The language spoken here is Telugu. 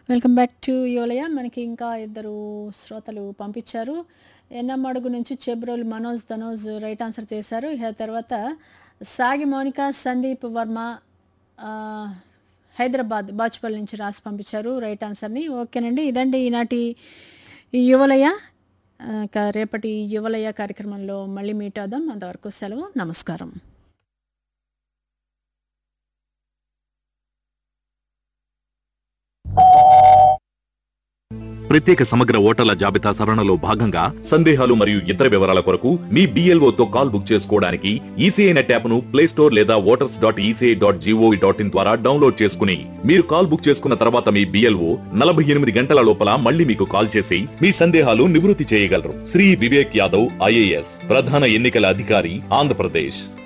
వెల్కమ్ బ్యాక్ టు యోలయ మనకి ఇంకా ఇద్దరు శ్రోతలు పంపించారు ఎన్నమ్మడుగు నుంచి చెబ్రోలు మనోజ్ ధనోజ్ రైట్ ఆన్సర్ చేశారు ఇక తర్వాత సాగి మౌనిక సందీప్ వర్మ ఆ, హైదరాబాద్ బాచుపల్లి నుంచి రాసి పంపించారు రైట్ ఆన్సర్ని ఓకేనండి ఇదండి ఈనాటి యువలయ ఆ, ఇక రేపటి యువలయ కార్యక్రమంలో మళ్ళీ మీట్ అవుదాం అంతవరకు సెలవు నమస్కారం ప్రత్యేక సమగ్ర ఓటర్ల జాబితా సవరణలో భాగంగా సందేహాలు మరియు ఇతర వివరాల కొరకు మీ BLO తో కాల్ బుక్ చేసుకోవడానికి ఈసీఐ నెట్ యాప్ ను ప్లే స్టోర్ లేదా voters dot ECI dot gov dot in ద్వారా డౌన్లోడ్ చేసుకుని మీరు కాల్ బుక్ చేసుకున్న తర్వాత మీ బిఎల్ఓ నలభై ఎనిమిది గంటల లోపల మళ్ళీ మీకు కాల్ చేసి మీ సందేహాలు నివృత్తి చేయగలరు శ్రీ వివేక్ యాదవ్ ఐఏఎస్ ప్రధాన ఎన్నికల అధికారి ఆంధ్రప్రదేశ్